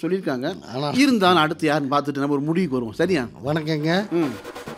சொல்லியிருக்காங்க ஆனா- இருந்தாலும் அடுத்து யாருன்னு பார்த்துட்டு நம்ம ஒரு முடிவுக்கு வருவோம் சரியா வணக்கங்க ம்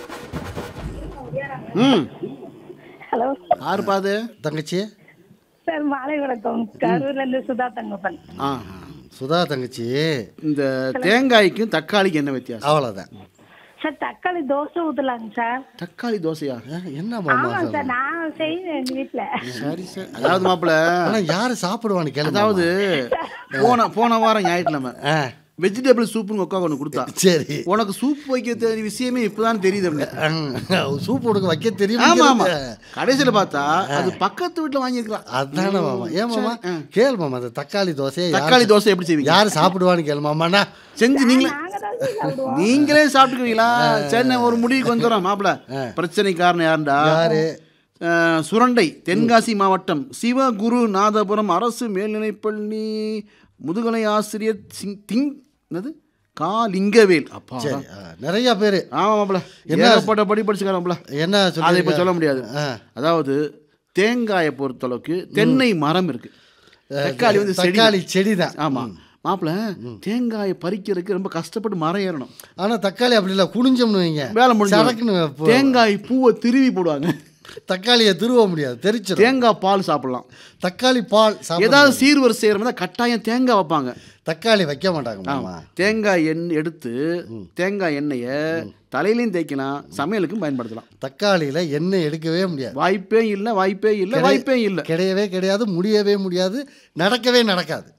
ம் ஹலோ யாரு பாது தங்கச்சி சார் மாலை வணக்கம் கரூர்ல இருந்து சுதா தங்கப்பன் ஆ சுதா தங்கச்சி இந்த தேங்காய்க்கும் தக்காளிக்கும் என்ன வித்தியாசம் அவ்வளோதான் சார் தக்காளி தோசை ஊத்தலாங்க சார் தக்காளி தோசையா என்ன மாமா ஆமாங்க சார் நான் செய்வேன் எங்க வீட்டுல சரி சரி அதாவது மாப்பிள்ள ஆனா யாரு சாப்பிடுவான்னு கேளு அதாவது போன போன வாரம் ஞாயிற்றுக்கிழமை ஆ, வெஜிடபிள் சூப்புன்னு உட்கா ஒன்று கொடுத்தா சரி உனக்கு சூப் வைக்க தெரிய விஷயமே இப்பதான் தெரியுது அப்படின்னா சூப் உனக்கு வைக்க தெரியும் ஆமா ஆமா கடைசியில பார்த்தா அது பக்கத்து வீட்டுல வாங்கியிருக்கலாம் அதானே மாமா ஏன் மாமா கேள் மாமா அந்த தக்காளி தோசையை யாரு- தக்காளி தோசை எப்படி செய்வீங்க யாரு சாப்பிடுவான்னு கேளு மாமாண்ணா செஞ்சு நீங்களே நாங்க தான் சார் சாப்பிடுவோம் நீங்களே சாப்பிட்டுக்குவீங்களா சரி நான் ஒரு முடிவுக்கு வந்துடுறோம் மாப்பிள பிரச்சனை காரணம் யாருண்டா யாரு? அஹ், சுரண்டை தென்காசி மாவட்டம் சிவகுரு நாதபுரம் அரசு மேல்நிலைப்பள்ளி முதுகலை ஆசிரியர் சிங் திங் என்னது கா லிங்கவேல் அப்பா சரி ஆ, நிறைய பேரு ஆமா மாப்பிள என்ன- ஏகப்பட்ட படி படிச்சுக்கார மாப்பிள என்ன அதை இப்போ சொல்லி சொல்ல முடியாது ஆ. அதாவது தேங்காயை பொறுத்தளவுக்கு தென்னை மரம் இருக்கு தக்காளி வந்து செடி தக்காளி செடி தான் ஆமா மாப்பிள தேங்காயை பறிக்கிறதுக்கு ரொம்ப கஷ்டப்பட்டு மரம் ஏறணும் ஆனா தக்காளி அப்படி இல்லை குனிஞ்சோம்னு வைங்க வேலை முடிஞ்சு சடக்குன்னு போ- தேங்காய் பூவை திருவி போடுவாங்க தக்காளியை திருவ முடியாது தெரிச்சிடும் தேங்காய் பால் சாப்பிடலாம் தக்காளி பால் சாப்பிட ஏதாவது சீர்வரிசை செய்யற மாதிரி கட்டாயம் தேங்காய் வைப்பாங்க தக்காளி வைக்க மாட்டாங்க மாமா தேங்காய் எண்ணெய் எடுத்து தேங்காய் எண்ணெயை தலையிலையும் தேய்க்கலாம் சமையலுக்கும் பயன்படுத்தலாம் தக்காளியில எண்ணெய் எடுக்கவே முடியாது வாய்ப்பே இல்லை வாய்ப்பே இல்லை வாய்ப்பே இல்லை கிடையவே கிடையாது முடியவே முடியாது நடக்கவே நடக்காது